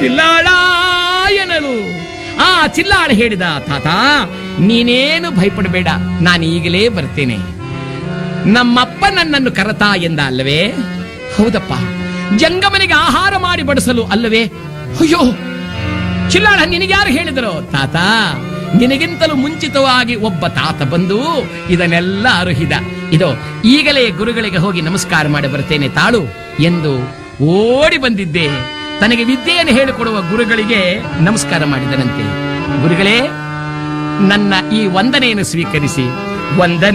ಚಿಲ್ಲಾಳ ಎನ್ನಲು ಆ ಚಿಲ್ಲಾಳ ಹೇಳಿದ ತಾತ ನೀನೇನು ಭಯಪಡಬೇಡ ನಾನು ಈಗಲೇ ಬರ್ತೇನೆ ನಮ್ಮಪ್ಪ ನನ್ನನ್ನು ಕರತಾ ಎಂದ ಅಲ್ಲವೇ ಹೌದಪ್ಪ ಜಂಗಮನಿಗೆ ಆಹಾರ ಮಾಡಿ ಬಡಿಸಲು ಅಲ್ಲವೇ ಅಯ್ಯೋ ಚಿಲ್ಲಾಳ ನಿನಗ್ಯಾರು ಹೇಳಿದರು ತಾತ ನಿನಗಿಂತಲೂ ಮುಂಚಿತವಾಗಿ ಒಬ್ಬ ತಾತ ಬಂದು ಇದನ್ನೆಲ್ಲ ಅರುಹಿದ ಇದೋ ಈಗಲೇ ಗುರುಗಳಿಗೆ ಹೋಗಿ ನಮಸ್ಕಾರ ಮಾಡಿ ಬರ್ತೇನೆ ತಾಳು ಎಂದು ಓಡಿ ಬಂದಿದ್ದೆ ತನಗೆ ವಿದ್ಯೆಯನ್ನು ಹೇಳಿಕೊಡುವ ಗುರುಗಳಿಗೆ ನಮಸ್ಕಾರ ಮಾಡಿದನಂತೆ ಗುರುಗಳೇ ನನ್ನ ಈ ವಂದನೆಯನ್ನು ಸ್ವೀಕರಿಸಿ ವಂದನೆ